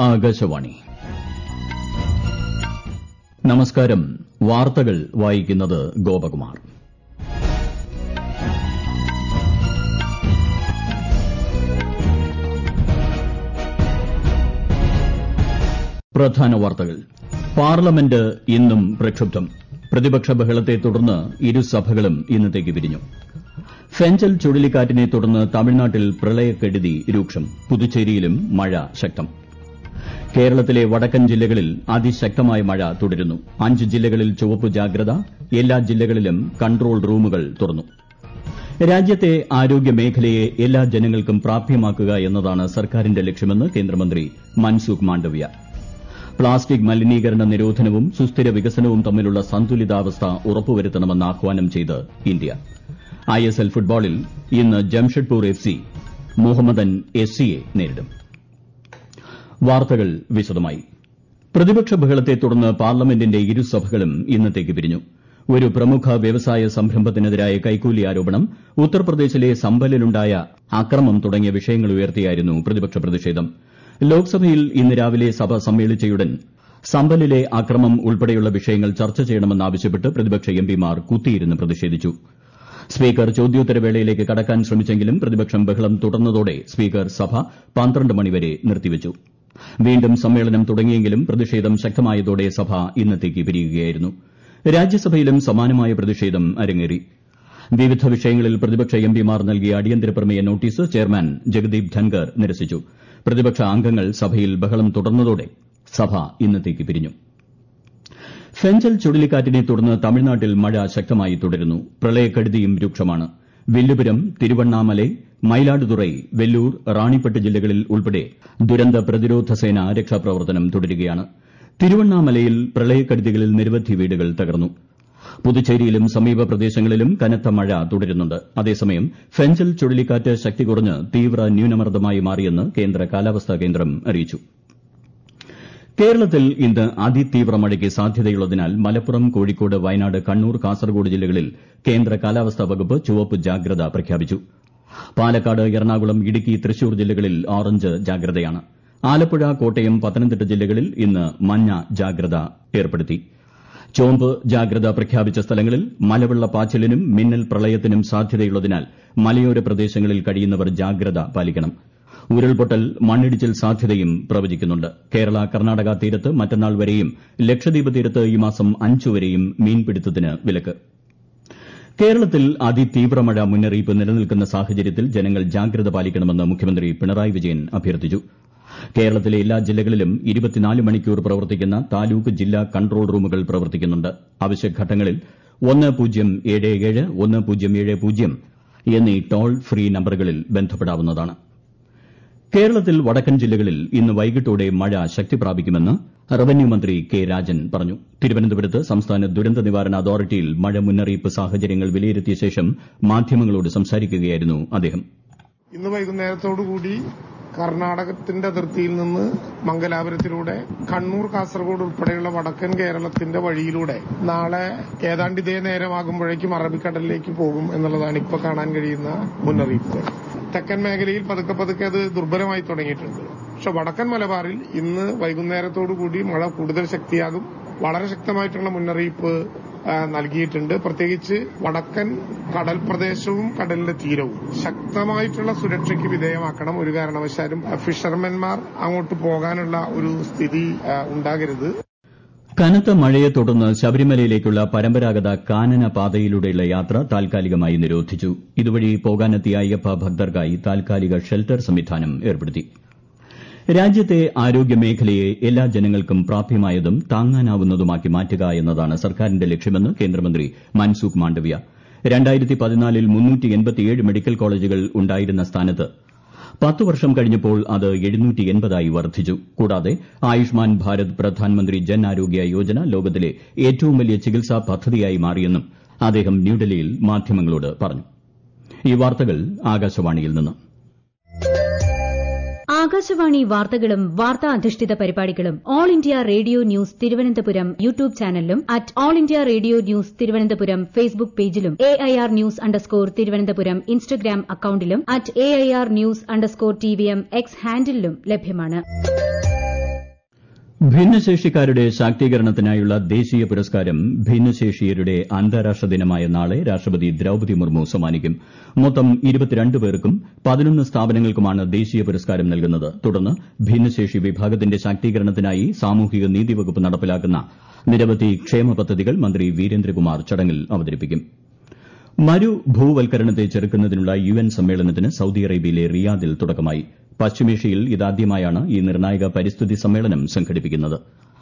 ആകാശവാണി നമസ്കാരം വാർത്തകൾ വായിക്കുന്നത് ഗോപകുമാർ പ്രധാന വാർത്തകൾ പാർലമെന്റ് ഇന്നും പ്രക്ഷുബ്ധം പ്രതിപക്ഷ ബഹളത്തെ തുടർന്ന് ഇരുസഭകളും ഇന്നത്തേക്ക് പിരിഞ്ഞു ഫെഞ്ചൽ ചുഴലിക്കാറ്റിനെ തുടർന്ന് തമിഴ്നാട്ടിൽ പ്രളയക്കെടുതി രൂക്ഷം പുതുച്ചേരിയിലും മഴ ശക്തം കേരളത്തിലെ വടക്കൻ ജില്ലകളിൽ അതിശക്തമായ മഴ തുടരുന്നു അഞ്ച് ജില്ലകളിൽ ചുവപ്പ് ജാഗ്രത എല്ലാ ജില്ലകളിലും കൺട്രോൾ റൂമുകൾ തുറന്നു രാജ്യത്തെ ആരോഗ്യമേഖലയെ എല്ലാ ജനങ്ങൾക്കും പ്രാപ്യമാക്കുക എന്നതാണ് സർക്കാരിന്റെ ലക്ഷ്യമെന്ന് കേന്ദ്രമന്ത്രി മൻസുഖ് മാണ്ഡവ്യ പ്ലാസ്റ്റിക് മലിനീകരണ നിരോധനവും സുസ്ഥിര വികസനവും തമ്മിലുള്ള സന്തുലിതാവസ്ഥ ഉറപ്പുവരുത്തണമെന്ന് ആഹ്വാനം ചെയ്ത് ഇന്ത്യ ഐഎസ്എൽ ഫുട്ബോളിൽ ഇന്ന് Jamshedpur F C Mohammedan S സിയെ നേരിടും വാർത്തകൾ വിശദമായി പ്രതിപക്ഷ ബഹളത്തെ തുടർന്ന് പാർലമെന്റിന്റെ ഇരുസഭകളും ഇന്നത്തേക്ക് പിരിഞ്ഞു ഒരു പ്രമുഖ വ്യവസായ സംരംഭത്തിനെതിരായ കൈക്കൂലി ആരോപണം ഉത്തർപ്രദേശിലെ സമ്പലിലുണ്ടായ അക്രമം തുടങ്ങിയ വിഷയങ്ങൾ ഉയർത്തിയായിരുന്നു പ്രതിപക്ഷ പ്രതിഷേധം ലോക്സഭയിൽ ഇന്ന് രാവിലെ സഭ സമ്മേളിച്ചയുടൻ സമ്പലിലെ അക്രമം ഉൾപ്പെടെയുള്ള വിഷയങ്ങൾ ചർച്ച ചെയ്യണമെന്നാവശ്യപ്പെട്ട് പ്രതിപക്ഷ എംപിമാർ കുത്തിയിരുന്ന് പ്രതിഷേധിച്ചു സ്പീക്കർ ചോദ്യോത്തരവേളയിലേക്ക് കടക്കാൻ ശ്രമിച്ചെങ്കിലും പ്രതിപക്ഷം ബഹളം തുടർന്നതോടെ സ്പീക്കർ സഭ പന്ത്രണ്ട് മണിവരെ നിർത്തിവച്ചു വീണ്ടും സമ്മേളനം തുടങ്ങിയെങ്കിലും പ്രതിഷേധം ശക്തമായതോടെ സഭ ഇന്നത്തേക്ക് പിരിയുകയായിരുന്നു രാജ്യസഭയിലും സമാനമായ പ്രതിഷേധം അരങ്ങേറി വിവിധ വിഷയങ്ങളിൽ പ്രതിപക്ഷ എംപിമാർ നൽകിയ അടിയന്തര പ്രമേയ നോട്ടീസ് ചെയർമാൻ ജഗദീപ് ധൻകർ നിരസിച്ചു പ്രതിപക്ഷ അംഗങ്ങൾ സഭയിൽ ബഹളം തുടർന്നതോടെ സഭ ഇന്നത്തേക്ക് പിരിഞ്ഞു ഫെഞ്ചൽ ചുഴലിക്കാറ്റിനെ തുടർന്ന് തമിഴ്നാട്ടിൽ മഴ ശക്തമായി തുടരുന്നു പ്രളയക്കെടുതിയും രൂക്ഷമാണ് വില്ലുപുരം തിരുവണ്ണാമലൈ മയിലാടുതുറൈ വെല്ലൂർ റാണിപ്പട്ട് ജില്ലകളിൽ ഉൾപ്പെടെ ദുരന്ത പ്രതിരോധ സേന രക്ഷാപ്രവർത്തനം തുടരുകയാണ് തിരുവണ്ണാമലയിൽ പ്രളയക്കെടുതികളിൽ നിരവധി വീടുകൾ തകർന്നു പുതുച്ചേരിയിലും സമീപ പ്രദേശങ്ങളിലും കനത്ത മഴ തുടരുന്നുണ്ട് അതേസമയം ഫെഞ്ചൽ ചുഴലിക്കാറ്റ് ശക്തി കുറഞ്ഞ് തീവ്ര ന്യൂനമർദ്ദമായി മാറിയെന്ന് കേന്ദ്ര കാലാവസ്ഥാ കേന്ദ്രം അറിയിച്ചു കേരളത്തിൽ ഇന്ന് അതിതീവ്ര മഴയ്ക്ക് സാധ്യതയുള്ളതിനാൽ മലപ്പുറം കോഴിക്കോട് വയനാട് കണ്ണൂർ കാസർഗോഡ് ജില്ലകളിൽ കേന്ദ്ര കാലാവസ്ഥാ വകുപ്പ് ചുവപ്പ് ജാഗ്രത പ്രഖ്യാപിച്ചു പാലക്കാട് എറണാകുളം ഇടുക്കി തൃശൂർ ജില്ലകളിൽ ഓറഞ്ച് ജാഗ്രതയാണ് ആലപ്പുഴ കോട്ടയം പത്തനംതിട്ട ജില്ലകളിൽ ഇന്ന് മഞ്ഞ ജാഗ്രത ഏർപ്പെടുത്തി ചുവപ്പ് ജാഗ്രത പ്രഖ്യാപിച്ച സ്ഥലങ്ങളിൽ മലവെള്ളപ്പാച്ചിലിനും മിന്നൽ പ്രളയത്തിനും സാധ്യതയുള്ളതിനാൽ മലയോര പ്രദേശങ്ങളിൽ കഴിയുന്നവർ ജാഗ്രത പാലിക്കണം ഉരുൾപൊട്ടൽ മണ്ണിടിച്ചിൽ സാധ്യതയും പ്രവചിക്കുന്നുണ്ട് കേരള കർണാടക തീരത്ത് മറ്റന്നാൾ വരെയും ലക്ഷദ്വീപ് തീരത്ത് ഈ മാസം അഞ്ചു വരെയും മീൻപിടുത്തത്തിന് വിലക്ക് കേരളത്തിൽ അതിതീവ്ര മഴ മുന്നറിയിപ്പ് നിലനിൽക്കുന്ന സാഹചര്യത്തിൽ ജനങ്ങൾ ജാഗ്രത പാലിക്കണമെന്ന് മുഖ്യമന്ത്രി പിണറായി വിജയൻ അഭ്യർത്ഥിച്ചു കേരളത്തിലെ എല്ലാ ജില്ലകളിലും മണിക്കൂർ പ്രവർത്തിക്കുന്ന താലൂക്ക് ജില്ലാ കൺട്രോൾ റൂമുകൾ പ്രവർത്തിക്കുന്നുണ്ട് അവശ്യഘട്ടങ്ങളിൽ ഒന്ന് പൂജ്യം ഏഴ് ഏഴ് ഒന്ന് പൂജ്യം ഏഴ് പൂജ്യം എന്നീ ടോൾ ഫ്രീ നമ്പറുകളിൽ ബന്ധപ്പെടാവുന്നതാണ് കേരളത്തിൽ വടക്കൻ ജില്ലകളിൽ ഇന്ന് വൈകിട്ടോടെ മഴ ശക്തി പ്രാപിക്കുമെന്ന് റവന്യൂ മന്ത്രി കെ രാജൻ പറഞ്ഞു തിരുവനന്തപുരത്ത് സംസ്ഥാന ദുരന്ത നിവാരണ അതോറിറ്റിയിൽ മഴ മുന്നറിയിപ്പ് സാഹചര്യങ്ങൾ വിലയിരുത്തിയ ശേഷം മാധ്യമങ്ങളോട് സംസാരിക്കുകയായിരുന്നു അദ്ദേഹം ഇന്ന് വൈകുന്നേരത്തോടുകൂടി കർണാടകത്തിന്റെ അതിർത്തിയിൽ നിന്ന് മംഗലാപുരത്തിലൂടെ കണ്ണൂർ കാസർഗോഡ് ഉൾപ്പെടെയുള്ള വടക്കൻ കേരളത്തിന്റെ വഴിയിലൂടെ നാളെ ഏതാണ്ട് ഇതേ നേരമാകുമ്പോഴേക്കും അറബിക്കടലിലേക്ക് പോകും എന്നുള്ളതാണ് ഇപ്പോൾ കാണാൻ കഴിയുന്ന മുന്നറിയിപ്പ് തെക്കൻ മേഖലയിൽ പതുക്കെ പതുക്കെ അത് ദുർബലമായി തുടങ്ങിയിട്ടുണ്ട് പക്ഷെ വടക്കൻ മലബാറിൽ ഇന്ന് വൈകുന്നേരത്തോടുകൂടി മഴ കൂടുതൽ ശക്തിയാകും വളരെ ശക്തമായിട്ടുള്ള മുന്നറിയിപ്പ് നൽകിയിട്ടുണ്ട് പ്രത്യേകിച്ച് വടക്കൻ കടൽ പ്രദേശവും കടലിന്റെ തീരവും ശക്തമായിട്ടുള്ള സുരക്ഷയ്ക്ക് വിധേയമാക്കണം ഒരു കാരണവശാലും ഫിഷർമെൻമാർ അങ്ങോട്ട് പോകാനുള്ള ഒരു സ്ഥിതി ഉണ്ടാകരുത് കനത്ത മഴയെ തുടർന്ന് ശബരിമലയിലേക്കുള്ള പരമ്പരാഗത കാനന പാതയിലൂടെയുള്ള യാത്ര താൽക്കാലികമായി നിരോധിച്ചു ഇതുവഴി പോകാനെത്തിയ അയ്യപ്പ ഭക്തർക്കായി താൽക്കാലിക ഷെൽട്ടർ സംവിധാനം ഏർപ്പെടുത്തി രാജ്യത്തെ ആരോഗ്യമേഖലയെ എല്ലാ ജനങ്ങൾക്കും പ്രാപ്യമായതും താങ്ങാനാവുന്നതുമാക്കി മാറ്റുക എന്നതാണ് സർക്കാരിന്റെ ലക്ഷ്യമെന്ന് കേന്ദ്രമന്ത്രി മൻസുഖ് മാണ്ഡവ്യ ൽ മെഡിക്കൽ കോളേജുകൾ ഉണ്ടായിരുന്ന സ്ഥാനത്ത് പത്ത് വർഷം കഴിഞ്ഞപ്പോൾ അത് ആയി വർദ്ധിച്ചു കൂടാതെ ആയുഷ്മാൻ ഭാരത് പ്രധാൻമന്ത്രി ജൻ ആരോഗ്യ യോജന ലോകത്തിലെ ഏറ്റവും വലിയ ചികിത്സാ പദ്ധതിയായി മാറിയെന്നും അദ്ദേഹം ന്യൂഡൽഹിയിൽ മാധ്യമങ്ങളോട് പറഞ്ഞു ഈ വാർത്തകൾ ആകാശവാണിയിൽ നിന്ന് ആകാശവാണി വാർത്തകളും വാർത്താ അധിഷ്ഠിത പരിപാടികളും All India Radio news Thiruvananthapuram YouTube ചാനലിലും at All India Radio news Thiruvananthapuram Facebook പേജിലും A I R news underscore Thiruvananthapuram Instagram അക്കൌണ്ടിലും at A I R news underscore T V M X ഹാൻഡിലും ലഭ്യമാണ് ഭിന്നശേഷിക്കാരുടെ ശാക്തീകരണത്തിനായുള്ള ദേശീയ പുരസ്കാരം ഭിന്നശേഷിയരുടെ അന്താരാഷ്ട്ര ദിനമായ നാളെ രാഷ്ട്രപതി ദ്രൌപതി മുർമു സമ്മാനിക്കും മൊത്തം പേർക്കും പതിനൊന്ന് സ്ഥാപനങ്ങൾക്കുമാണ് ദേശീയ പുരസ്കാരം നൽകുന്നത് തുടർന്ന് ഭിന്നശേഷി വിഭാഗത്തിന്റെ ശാക്തീകരണത്തിനായി സാമൂഹിക നീതി വകുപ്പ് നടപ്പിലാക്കുന്ന നിരവധി ക്ഷേമ പദ്ധതികൾ മന്ത്രി വീരേന്ദ്രകുമാർ ചടങ്ങിൽ അവതരിപ്പിക്കും മരുഭൂവൽക്കരണത്തെ ചെറുക്കുന്നതിനുള്ള യു എൻ സമ്മേളനത്തിന് സൌദി അറേബ്യയിലെ റിയാദിൽ തുടക്കമായി പശ്ചിമേഷ്യയിൽ ഇതാദ്യമായാണ് ഈ നിർണായക പരിസ്ഥിതി സമ്മേളനം സംഘടിപ്പിക്കുന്നത്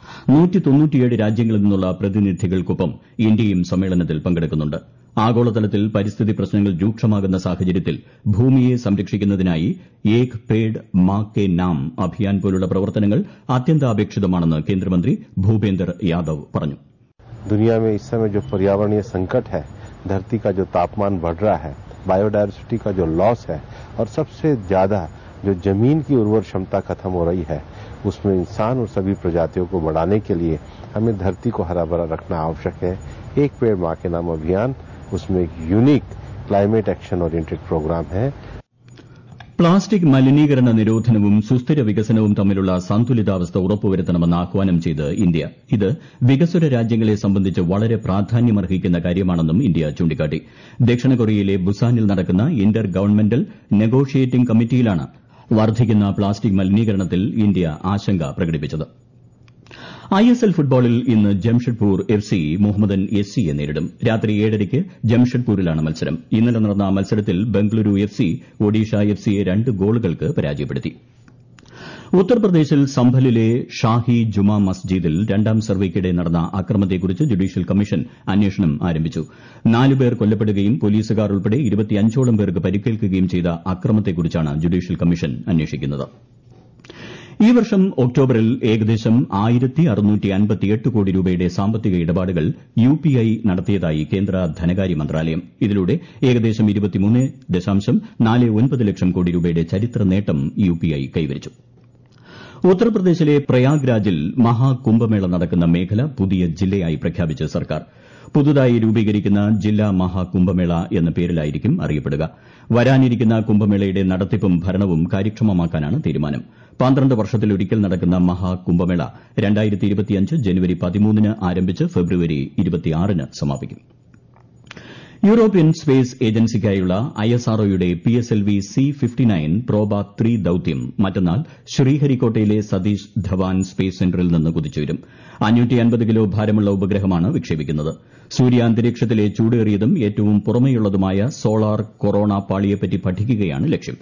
രാജ്യങ്ങളിൽ നിന്നുള്ള പ്രതിനിധികൾക്കൊപ്പം ഇന്ത്യയും സമ്മേളനത്തിൽ പങ്കെടുക്കുന്നുണ്ട് ആഗോളതലത്തിൽ പരിസ്ഥിതി പ്രശ്നങ്ങൾ രൂക്ഷമാകുന്ന സാഹചര്യത്തിൽ ഭൂമിയെ സംരക്ഷിക്കുന്നതിനായി ഏക് പേഡ് മാ കെ നാം അഭിയാൻ പോലുള്ള പ്രവർത്തനങ്ങൾ അത്യന്താപേക്ഷിതമാണെന്ന് കേന്ദ്രമന്ത്രി ഭൂപേന്ദർ യാദവ് പറഞ്ഞു दुनिया में इस समय जो पर्यावरणीय संकट है धरती का जो तापमान बढ़ रहा है बायोडायवर्सिटी का जो लॉस है और सबसे ज्यादा जो जमीन की उर्वर क्षमता खत्म हो रही है उसमें इंसान और सभी प्रजातियों को बढ़ाने के लिए हमें धरती को हरा भरा रखना आवश्यक है एक पेड़ माँ के नाम अभियान उसमें एक unique climate action oriented program है പ്ലാസ്റ്റിക് മലിനീകരണ നിരോധനവും സുസ്ഥിര വികസനവും തമ്മിലുള്ള സന്തുലിതാവസ്ഥ ഉറപ്പുവരുത്തണമെന്ന് ആഹ്വാനം ചെയ്ത് ഇന്ത്യ ഇത് വികസ്വര രാജ്യങ്ങളെ സംബന്ധിച്ച് വളരെ പ്രാധാന്യമർഹിക്കുന്ന കാര്യമാണെന്നും ഇന്ത്യ ചൂണ്ടിക്കാട്ടി ദക്ഷിണ കൊറിയയിലെ ബുസാനിൽ നടക്കുന്ന ഇന്റർ ഗവൺമെന്റൽ നെഗോഷിയേറ്റിംഗ് കമ്മിറ്റിയിലാണ് വർദ്ധിക്കുന്ന പ്ലാസ്റ്റിക് മലിനീകരണത്തിൽ ഇന്ത്യ ആശങ്ക പ്രകടിപ്പിച്ചത് ഐ എസ് എൽ ഫുട്ബോളിൽ ഇന്ന് Jamshedpur F C Mohammedan S സിയെ നേരിടും രാത്രി ഏഴരയ്ക്ക് ജംഷഡ്പൂരിലാണ് മത്സരം ഇന്നലെ നടന്ന മത്സരത്തിൽ Bengaluru F C Odisha F സിയെ രണ്ട് ഗോളുകൾക്ക് പരാജയപ്പെടുത്തി ഉത്തർപ്രദേശിൽ സംഭലിലെ ഷാഹി ജുമാ മസ്ജിദിൽ രണ്ടാം സർവേക്കിടെ നടന്ന അക്രമത്തെക്കുറിച്ച് ജുഡീഷ്യൽ കമ്മീഷൻ അന്വേഷണം ആരംഭിച്ചു നാല് പേർ കൊല്ലപ്പെടുകയും പോലീസുകാർ ഉൾപ്പെടെ ഇരുപത്തിയഞ്ചോളം പേർക്ക് പരിക്കേൽക്കുകയും ചെയ്ത അക്രമത്തെക്കുറിച്ചാണ് ജുഡീഷ്യൽ കമ്മീഷൻ അന്വേഷിക്കുന്നത് ഈ വർഷം ഒക്ടോബറിൽ ഏകദേശം കോടി രൂപയുടെ സാമ്പത്തിക ഇടപാടുകൾ യുപിഐ നടത്തിയതായി കേന്ദ്ര ധനകാര്യ മന്ത്രാലയം ഇതിലൂടെ ഏകദേശം ലക്ഷം കോടി രൂപയുടെ ചരിത്ര നേട്ടം യുപിഐ കൈവരിച്ചു ഉത്തർപ്രദേശിലെ പ്രയാഗ്രാജിൽ മഹാകുംഭമേള നടക്കുന്ന മേഖല പുതിയ ജില്ലയായി പ്രഖ്യാപിച്ച് സർക്കാർ പുതുതായി രൂപീകരിക്കുന്ന ജില്ലാ മഹാകുംഭമേള എന്ന പേരിലായിരിക്കും അറിയപ്പെടുക വരാനിരിക്കുന്ന കുംഭമേളയുടെ നടത്തിപ്പും ഭരണവും കാര്യക്ഷമമാക്കാനാണ് തീരുമാനം പന്ത്രണ്ട് വർഷത്തിലൊരിക്കൽ നടക്കുന്ന മഹാകുംഭമേള ജനുവരി പതിമൂന്നിന് ആരംഭിച്ച് ഫെബ്രുവരി ഇരുപത്തിയാറിന് സമാപിക്കും യൂറോപ്യൻ സ്പേസ് ഏജൻസിക്കായുള്ള ഐഎസ്ആർഒയുടെ പിഎസ്എൽവി സി പ്രോബ ത്രീ ദൌത്യം മറ്റന്നാൾ ശ്രീഹരിക്കോട്ടയിലെ സതീഷ് ധവാൻ സ്പേസ് സെന്ററിൽ നിന്ന് കുതിച്ചുയരും കിലോ ഭാരമുള്ള ഉപഗ്രഹമാണ് വിക്ഷേപിക്കുന്നത് സൂര്യാന്തരീക്ഷത്തിലെ ചൂടേറിയതും ഏറ്റവും പുറമെയുള്ളതുമായ സോളാർ കൊറോണ പാളിയെപ്പറ്റി പഠിക്കുകയാണ് ലക്ഷ്യം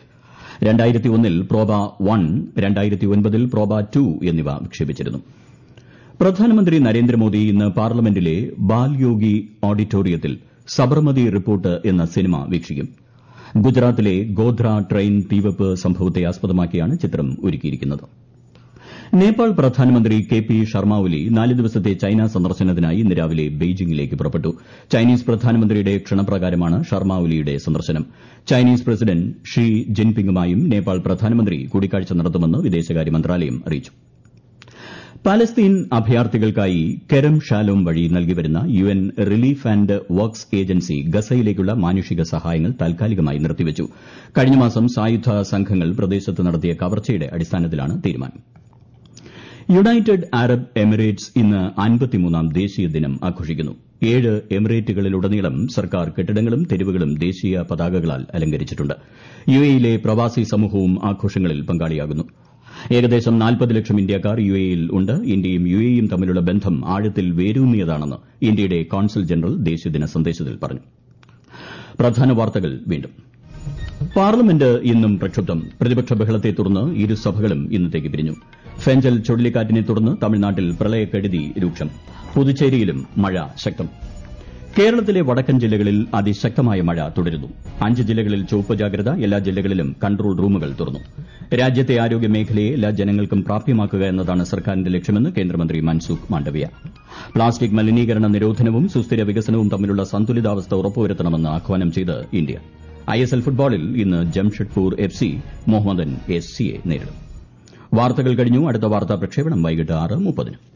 ൽ പ്രോബ വൺ ൽ പ്രോബ ടു എന്നിവ വിക്ഷേപിച്ചിരുന്നു പ്രധാനമന്ത്രി നരേന്ദ്രമോദി ഇന്ന് പാർലമെന്റിലെ ബാൽയോഗി ഓഡിറ്റോറിയത്തിൽ സബർമതി റിപ്പോർട്ട് എന്ന സിനിമ വീക്ഷിക്കും ഗുജറാത്തിലെ ഗോധ്ര ട്രെയിൻ തീവെപ്പ് സംഭവത്തെ ആസ്പദമാക്കിയാണ് ചിത്രം ഒരുക്കിയിരിക്കുന്നത് നേപ്പാൾ പ്രധാനമന്ത്രി കെ പി ശർമ്മ ഒലി നാല് ദിവസത്തെ ചൈന സന്ദർശനത്തിനായി ഇന്ന് രാവിലെ ബെയ്ജിംഗിലേക്ക് പുറപ്പെട്ടു ചൈനീസ് പ്രധാനമന്ത്രിയുടെ ക്ഷണപ്രകാരമാണ് ശർമ്മ ഒലിയുടെ സന്ദർശനം ചൈനീസ് പ്രസിഡന്റ് ഷീ ജിൻപിങ്ങുമായും നേപ്പാൾ പ്രധാനമന്ത്രി കൂടിക്കാഴ്ച നടത്തുമെന്ന് വിദേശകാര്യ മന്ത്രാലയം അറിയിച്ചു പാലസ്തീൻ അഭയാർത്ഥികൾക്കായി കെരം ഷാലോം വഴി നൽകിവരുന്ന U N relief and works agency ഗസയിലേക്കുള്ള മാനുഷിക സഹായങ്ങൾ താൽക്കാലികമായി നിർത്തിവച്ചു കഴിഞ്ഞ മാസം സായുധ സംഘങ്ങൾ പ്രദേശത്ത് നടത്തിയ കവർച്ചയുടെ അടിസ്ഥാനത്തിലാണ് തീരുമാനം യുണൈറ്റഡ് അറബ് എമിറേറ്റ്സ് ഇന്ന് അൻപത്തിമൂന്നാം ദേശീയ ദിനം ആഘോഷിക്കുന്നു ഏഴ് എമിറേറ്റുകളിലുടനീളം സർക്കാർ കെട്ടിടങ്ങളും തെരുവുകളും ദേശീയ പതാകകളാൽ അലങ്കരിച്ചിട്ടുണ്ട് യുഎഇയിലെ പ്രവാസി സമൂഹവും ആഘോഷങ്ങളിൽ പങ്കാളിയാകുന്നു ഏകദേശം നാൽപ്പത് ലക്ഷം ഇന്ത്യക്കാർ യുഎഇയിൽ ഉണ്ട് ഇന്ത്യയും യുഎഇയും തമ്മിലുള്ള ബന്ധം ആഴത്തിൽ വേരൂന്നിയതാണെന്ന് ഇന്ത്യയുടെ കോൺസൽ ജനറൽ ദേശീയദിന സന്ദേശത്തിൽ പറഞ്ഞു പ്രധാന വാർത്തകൾ വീണ്ടും പാർലമെന്റ് ഇന്നും പ്രക്ഷുബ്ധം പ്രതിപക്ഷ ബഹളത്തെ തുടർന്ന് ഇരുസഭകളും ഇന്നത്തേക്ക് പിരിഞ്ഞു ഫെഞ്ചൽ ചുഴലിക്കാറ്റിനെ തുടർന്ന് തമിഴ്നാട്ടിൽ പ്രളയക്കെടുതി രൂക്ഷം പുതുച്ചേരിയിലും മഴ ശക്തം കേരളത്തിലെ വടക്കൻ ജില്ലകളിൽ അതിശക്തമായ മഴ തുടരുന്നു അഞ്ച് ജില്ലകളിൽ ചുവപ്പ് ജാഗ്രത എല്ലാ ജില്ലകളിലും കൺട്രോൾ റൂമുകൾ തുറന്നു രാജ്യത്തെ ആരോഗ്യ മേഖലയെ എല്ലാ ജനങ്ങൾക്കും പ്രാപ്യമാക്കുക എന്നതാണ് സർക്കാരിന്റെ ലക്ഷ്യമെന്ന് കേന്ദ്രമന്ത്രി മൻസുഖ് മാണ്ഡവ്യ പ്ലാസ്റ്റിക് മലിനീകരണ നിരോധനവും സുസ്ഥിര വികസനവും തമ്മിലുള്ള സന്തുലിതാവസ്ഥ ഉറപ്പുവരുത്തണമെന്ന് ആഹ്വാനം ചെയ്ത് ഇന്ത്യ ഐഎസ്എൽ ഫുട്ബോളിൽ ഇന്ന് Jamshedpur F C Mohammedan S സിയെ നേരിടും വാർത്തകൾ കഴിഞ്ഞു അടുത്ത വാർത്താ പ്രക്ഷേപണം വൈകിട്ട് ആറ് മുപ്പതിന്